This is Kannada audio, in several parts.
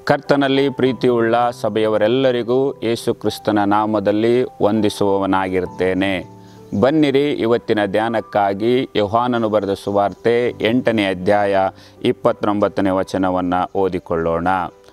ಕರ್ತನಲ್ಲಿ ಪ್ರೀತಿಯುಳ್ಳ ಸಭೆಯವರೆಲ್ಲರಿಗೂ ಯೇಸು ಕ್ರಿಸ್ತನ ನಾಮದಲ್ಲಿ ವಂದಿಸುವವನಾಗಿರ್ತೇನೆ ಬನ್ನಿರಿ ಇವತ್ತಿನ ಧ್ಯಾನಕ್ಕಾಗಿ ಯೋಹಾನನು ಬರೆದ ಸುವಾರ್ತೆ ಎಂಟನೇ ಅಧ್ಯಾಯ ಇಪ್ಪತ್ತೊಂಬತ್ತನೇ ವಚನವನ್ನು ಓದಿಕೊಳ್ಳೋಣ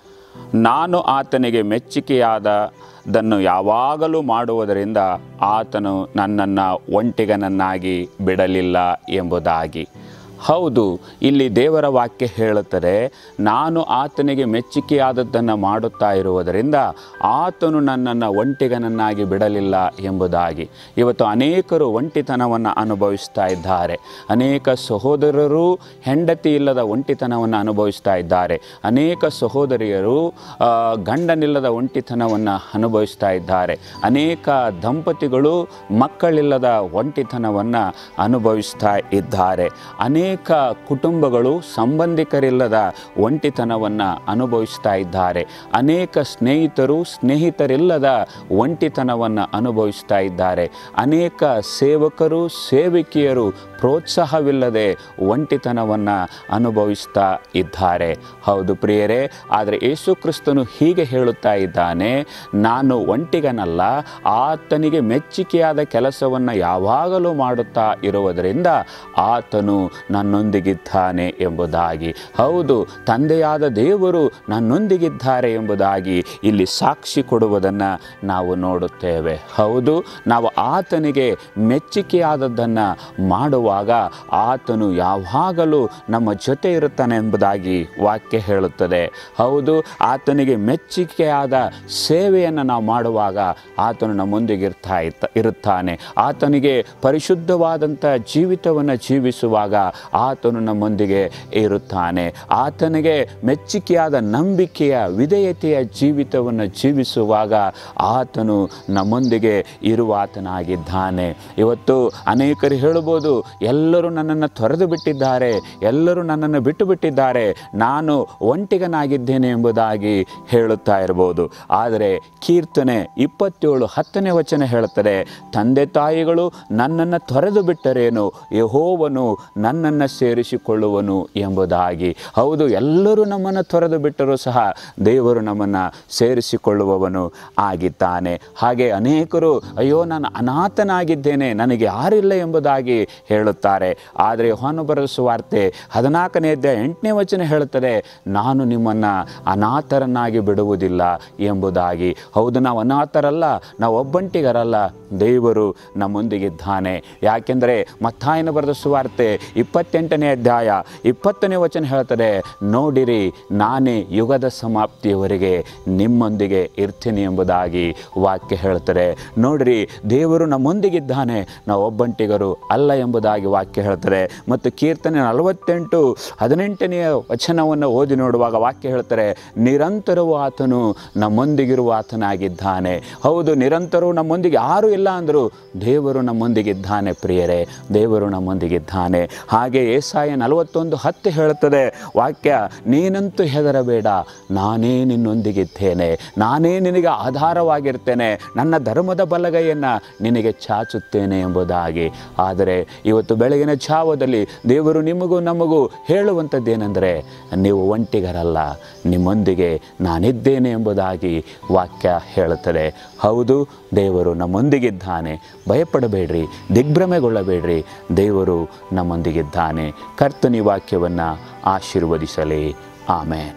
ನಾನು ಆತನಿಗೆ ಮೆಚ್ಚುಗೆಯಾದದನ್ನು ಯಾವಾಗಲೂ ಮಾಡುವುದರಿಂದ ಆತನು ನನ್ನನ್ನು ಒಂಟಿಗನನ್ನಾಗಿ ಬಿಡಲಿಲ್ಲ ಎಂಬುದಾಗಿ ಹೌದು ಇಲ್ಲಿ ದೇವರ ವಾಕ್ಯ ಹೇಳುತ್ತದೆ ನಾನು ಆತನಿಗೆ ಮೆಚ್ಚುಗೆಯಾದದ್ದನ್ನು ಮಾಡುತ್ತಾ ಇರುವುದರಿಂದ ಆತನು ನನ್ನನ್ನು ಒಂಟಿಗನನ್ನಾಗಿ ಬಿಡಲಿಲ್ಲ ಎಂಬುದಾಗಿ ಇವತ್ತು ಅನೇಕರು ಒಂಟಿತನವನ್ನು ಅನುಭವಿಸ್ತಾ ಇದ್ದಾರೆ ಅನೇಕ ಸಹೋದರರು ಹೆಂಡತಿ ಇಲ್ಲದ ಒಂಟಿತನವನ್ನು ಅನುಭವಿಸ್ತಾ ಇದ್ದಾರೆ ಅನೇಕ ಸಹೋದರಿಯರು ಆ, ಗಂಡನಿಲ್ಲದ ಒಂಟಿತನವನ್ನು ಅನುಭವಿಸ್ತಾ ಇದ್ದಾರೆ ಅನೇಕ ದಂಪತಿಗಳು ಮಕ್ಕಳಿಲ್ಲದ ಒಂಟಿತನವನ್ನು ಅನುಭವಿಸ್ತಾ ಇದ್ದಾರೆ ಅನೇಕ ಕುಟುಂಬಗಳು ಸಂಬಂಧಿಕರಿಲ್ಲದ ಒಂಟಿತನವನ್ನು ಅನುಭವಿಸ್ತಾ ಇದ್ದಾರೆ ಅನೇಕ ಸ್ನೇಹಿತರು ಸ್ನೇಹಿತರಿಲ್ಲದ ಒಂಟಿತನವನ್ನು ಅನುಭವಿಸ್ತಾ ಇದ್ದಾರೆ ಅನೇಕ ಸೇವಕರು ಸೇವಕಿಯರು ಪ್ರೋತ್ಸಾಹವಿಲ್ಲದೆ ಒಂಟಿತನವನ್ನು ಅನುಭವಿಸ್ತಾ ಇದ್ದಾರೆ ಹೌದು ಪ್ರಿಯರೇ ಆದರೆ ಯೇಸು ಕ್ರಿಸ್ತನು ಹೀಗೆ ಹೇಳುತ್ತಾ ಇದ್ದಾನೆ ನಾನು ಒಂಟಿಗನಲ್ಲ ಆತನಿಗೆ ಮೆಚ್ಚುಗೆಯಾದ ಕೆಲಸವನ್ನು ಯಾವಾಗಲೂ ಮಾಡುತ್ತಾ ಇರುವುದರಿಂದ ಆತನು ನನ್ನೊಂದಿಗಿದ್ದಾನೆ ಎಂಬುದಾಗಿ ಹೌದು ತಂದೆಯಾದ ದೇವರು ನನ್ನೊಂದಿಗಿದ್ದಾರೆ ಎಂಬುದಾಗಿ ಇಲ್ಲಿ ಸಾಕ್ಷಿ ಕೊಡುವುದನ್ನು ನಾವು ನೋಡುತ್ತೇವೆ ಹೌದು ನಾವು ಆತನಿಗೆ ಮೆಚ್ಚುಗೆಯಾದದ್ದನ್ನು ಮಾಡುವಾಗ ಆತನು ಯಾವಾಗಲೂ ನಮ್ಮ ಜೊತೆ ಇರುತ್ತಾನೆ ಎಂಬುದಾಗಿ ವಾಕ್ಯ ಹೇಳುತ್ತದೆ ಹೌದು ಆತನಿಗೆ ಮೆಚ್ಚುಗೆಯಾದ ಸೇವೆಯನ್ನು ನಾವು ಮಾಡುವಾಗ ಆತನು ನಮ್ಮೊಂದಿಗೆ ಇರ್ತಾ ಇತ್ತ ಇರುತ್ತಾನೆ ಆತನಿಗೆ ಪರಿಶುದ್ಧವಾದಂಥ ಜೀವಿತವನ್ನು ಜೀವಿಸುವಾಗ ಆತನು ನಮ್ಮೊಂದಿಗೆ ಇರುತ್ತಾನೆ ಆತನಿಗೆ ಮೆಚ್ಚುಗೆಯಾದ ನಂಬಿಕೆಯ ವಿಧೇಯತೆಯ ಜೀವಿತವನ್ನು ಜೀವಿಸುವಾಗ ಆತನು ನಮ್ಮೊಂದಿಗೆ ಇರುವಾತನಾಗಿದ್ದಾನೆ ಇವತ್ತು ಅನೇಕರು ಹೇಳಬಹುದು ಎಲ್ಲರೂ ನನ್ನನ್ನು ತೊರೆದು ಬಿಟ್ಟಿದ್ದಾರೆ ಎಲ್ಲರೂ ನನ್ನನ್ನು ಬಿಟ್ಟು ಬಿಟ್ಟಿದ್ದಾರೆ ನಾನು ಒಂಟಿಗನಾಗಿದ್ದೇನೆ ಎಂಬುದಾಗಿ ಹೇಳುತ್ತಾ ಇರಬಹುದು ಆದರೆ ಕೀರ್ತನೆ ಇಪ್ಪತ್ತೇಳು ಹತ್ತನೇ ವಚನ ಹೇಳುತ್ತದೆ ತಂದೆ ತಾಯಿಗಳು ನನ್ನನ್ನು ತೊರೆದು ಬಿಟ್ಟರೇನು ಯಹೋವನು ನನ್ನನ್ನು ಸೇರಿಸಿಕೊಳ್ಳುವನು ಎಂಬುದಾಗಿ ಹೌದು ಎಲ್ಲರೂ ನಮ್ಮನ್ನು ತೊರೆದು ಬಿಟ್ಟರೂ ಸಹ ದೇವರು ನಮ್ಮನ್ನು ಸೇರಿಸಿಕೊಳ್ಳುವವನು ಆಗಿದ್ದಾನೆ ಹಾಗೆ ಅನೇಕರು ಅಯ್ಯೋ ನಾನು ಅನಾಥನಾಗಿದ್ದೇನೆ ನನಗೆ ಯಾರಿಲ್ಲ ಎಂಬುದಾಗಿ ಹೇಳುತ್ತಾರೆ ಆದರೆ ಯೋಹಾನು ಬರೆದ ಸುವಾರ್ತೆ ಹದಿನಾಲ್ಕನೇ ಅಧ್ಯಾಯ ಎಂಟನೇ ವಚನ ಹೇಳುತ್ತದೆ ನಾನು ನಿಮ್ಮನ್ನು ಅನಾಥರನ್ನಾಗಿ ಬಿಡುವುದಿಲ್ಲ ಎಂಬುದಾಗಿ ಹೌದು ನಾವು ಅನಾಥರಲ್ಲ ನಾವು ಒಬ್ಬಂಟಿಗರಲ್ಲ ದೇವರು ನಮ್ಮೊಂದಿಗಿದ್ದಾನೆ ಯಾಕೆಂದರೆ ಮತ್ತಾಯನ ಬರೆದ ಸುವಾರ್ತೆ ಇಪ್ಪತ್ತೆಂಟನೇ ಅಧ್ಯಾಯ ಇಪ್ಪತ್ತನೇ ವಚನ ಹೇಳ್ತದೆ ನೋಡಿರಿ ನಾನೇ ಯುಗದ ಸಮಾಪ್ತಿಯವರೆಗೆ ನಿಮ್ಮೊಂದಿಗೆ ಇರ್ತೀನಿ ಎಂಬುದಾಗಿ ವಾಕ್ಯ ಹೇಳ್ತಾರೆ ನೋಡಿರಿ ದೇವರು ನಮ್ಮೊಂದಿಗಿದ್ದಾನೆ ನಾವು ಒಬ್ಬಂಟಿಗರು ಅಲ್ಲ ಎಂಬುದಾಗಿ ವಾಕ್ಯ ಹೇಳ್ತಾರೆ ಮತ್ತು ಕೀರ್ತನೆ ನಲವತ್ತೆಂಟು ಹದಿನೆಂಟನೆಯ ವಚನವನ್ನು ಓದಿ ನೋಡುವಾಗ ವಾಕ್ಯ ಹೇಳ್ತಾರೆ ನಿರಂತರವೂ ಆತನು ನಮ್ಮೊಂದಿಗಿರುವ ಆತನಾಗಿದ್ದಾನೆ ಹೌದು ನಿರಂತರವೂ ನಮ್ಮೊಂದಿಗೆ ಯಾರೂ ಇಲ್ಲ ಅಂದರೂ ದೇವರು ನಮ್ಮೊಂದಿಗಿದ್ದಾನೆ ಪ್ರಿಯರೇ ದೇವರು ನಮ್ಮೊಂದಿಗಿದ್ದಾನೆ ಹಾಗೆ ಏಸಾಯ ನಲವತ್ತೊಂದು ಹತ್ತು ಹೇಳುತ್ತದೆ ವಾಕ್ಯ ನೀನಂತೂ ಹೆದರಬೇಡ ನಾನೇ ನಿನ್ನೊಂದಿಗಿದ್ದೇನೆ ನಾನೇ ನಿನಗೆ ಆಧಾರವಾಗಿರ್ತೇನೆ ನನ್ನ ಧರ್ಮದ ಬಲಗೈಯನ್ನು ನಿನಗೆ ಚಾಚುತ್ತೇನೆ ಎಂಬುದಾಗಿ ಆದರೆ ಇವತ್ತು ಬೆಳಗಿನ ಜಾವದಲ್ಲಿ ದೇವರು ನಿಮಗೂ ನಮಗೂ ಹೇಳುವಂಥದ್ದೇನೆಂದರೆ ನೀವು ಒಂಟಿಗರಲ್ಲ ನಿಮ್ಮೊಂದಿಗೆ ನಾನಿದ್ದೇನೆ ಎಂಬುದಾಗಿ ವಾಕ್ಯ ಹೇಳುತ್ತದೆ ಹೌದು ದೇವರು ನಮ್ಮೊಂದಿಗಿದ್ದಾನೆ ಭಯಪಡಬೇಡ್ರಿ ದಿಗ್ಭ್ರಮೆಗೊಳ್ಳಬೇಡ್ರಿ ದೇವರು ನಮ್ಮೊಂದಿಗಿದ್ದಾನೆ ಕರ್ತನಿ ವಾಕ್ಯವನ್ನು ಆಶೀರ್ವದಿಸಲಿ ಆಮೇನ್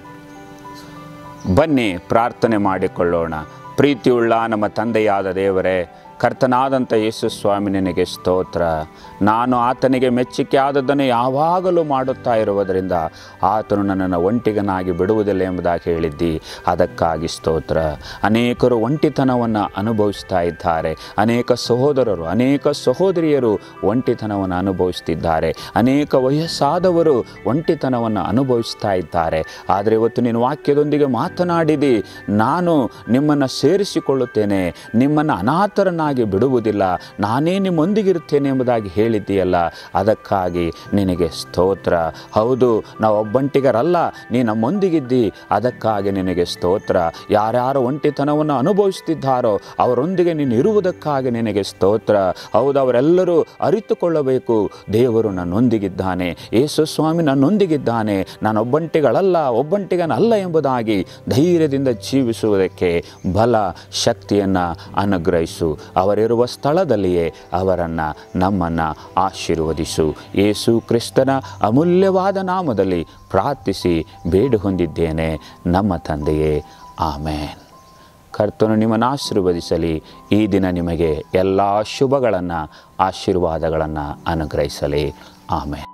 ಬನ್ನಿ ಪ್ರಾರ್ಥನೆ ಮಾಡಿಕೊಳ್ಳೋಣ ಪ್ರೀತಿಯುಳ್ಳ ನಮ್ಮ ತಂದೆಯಾದ ದೇವರೇ ಕರ್ತನಾದಂಥ ಯೇಸು ಸ್ವಾಮಿ ನಿನಗೆ ಸ್ತೋತ್ರ ನಾನು ಆತನಿಗೆ ಮೆಚ್ಚುಗೆ ಆದದ್ದನ್ನು ಯಾವಾಗಲೂ ಮಾಡುತ್ತಾ ಇರುವುದರಿಂದ ಆತನು ನನ್ನನ್ನು ಒಂಟಿಗನಾಗಿ ಬಿಡುವುದಿಲ್ಲ ಎಂಬುದಾಗಿ ಹೇಳಿದ್ದಿ ಅದಕ್ಕಾಗಿ ಸ್ತೋತ್ರ ಅನೇಕರು ಒಂಟಿತನವನ್ನು ಅನುಭವಿಸ್ತಾ ಇದ್ದಾರೆ ಅನೇಕ ಸಹೋದರರು ಅನೇಕ ಸಹೋದರಿಯರು ಒಂಟಿತನವನ್ನು ಅನುಭವಿಸ್ತಿದ್ದಾರೆ ಅನೇಕ ವಯಸ್ಸಾದವರು ಒಂಟಿತನವನ್ನು ಅನುಭವಿಸ್ತಾ ಇದ್ದಾರೆ ಆದರೆ ಇವತ್ತು ನೀನು ವಾಕ್ಯದೊಂದಿಗೆ ಮಾತನಾಡಿದಿ ನಾನು ನಿಮ್ಮನ್ನು ಸೇರಿಸಿಕೊಳ್ಳುತ್ತೇನೆ ನಿಮ್ಮನ್ನು ಅನಾಥರನ್ನ ಒಬ್ಬಂಟಿಗನಾಗಿ ಬಿಡುವುದಿಲ್ಲ ನಾನೇ ನಿಮ್ಮೊಂದಿಗಿರುತ್ತೇನೆ ಎಂಬುದಾಗಿ ಹೇಳಿದ್ದೀಯಲ್ಲ ಅದಕ್ಕಾಗಿ ನಿನಗೆ ಸ್ತೋತ್ರ ಹೌದು ನಾವು ಒಬ್ಬಂಟಿಗರಲ್ಲ ನೀ ನಮ್ಮೊಂದಿಗಿದ್ದಿ ಅದಕ್ಕಾಗಿ ನಿನಗೆ ಸ್ತೋತ್ರ ಯಾರ್ಯಾರು ಒಂಟಿತನವನ್ನು ಅನುಭವಿಸುತ್ತಿದ್ದಾರೋ ಅವರೊಂದಿಗೆ ನೀನು ಇರುವುದಕ್ಕಾಗಿ ನಿನಗೆ ಸ್ತೋತ್ರ ಹೌದು ಅವರೆಲ್ಲರೂ ಅರಿತುಕೊಳ್ಳಬೇಕು ದೇವರು ನನ್ನೊಂದಿಗಿದ್ದಾನೆ ಯೇಸು ಸ್ವಾಮಿ ನನ್ನೊಂದಿಗಿದ್ದಾನೆ ನಾನು ಒಬ್ಬಂಟಿಗಳಲ್ಲ ಒಬ್ಬಂಟಿಗನಲ್ಲ ಎಂಬುದಾಗಿ ಧೈರ್ಯದಿಂದ ಜೀವಿಸುವುದಕ್ಕೆ ಬಲ ಶಕ್ತಿಯನ್ನು ಅನುಗ್ರಹಿಸು ಅವರಿರುವ ಸ್ಥಳದಲ್ಲಿಯೇ ಅವರನ್ನು ನಮ್ಮನ್ನು ಆಶೀರ್ವದಿಸು ಯೇಸು ಕ್ರಿಸ್ತನ ಅಮೂಲ್ಯವಾದ ನಾಮದಲ್ಲಿ ಪ್ರಾರ್ಥಿಸಿ ಬೇಡು ಹೊಂದಿದ್ದೇನೆ ನಮ್ಮ ತಂದೆಯೇ ಆಮೇನ್ ಕರ್ತನು ನಿಮ್ಮನ್ನು ಆಶೀರ್ವದಿಸಲಿ ಈ ದಿನ ನಿಮಗೆ ಎಲ್ಲ ಶುಭಗಳನ್ನು ಆಶೀರ್ವಾದಗಳನ್ನು ಅನುಗ್ರಹಿಸಲಿ ಆಮೇಲೆ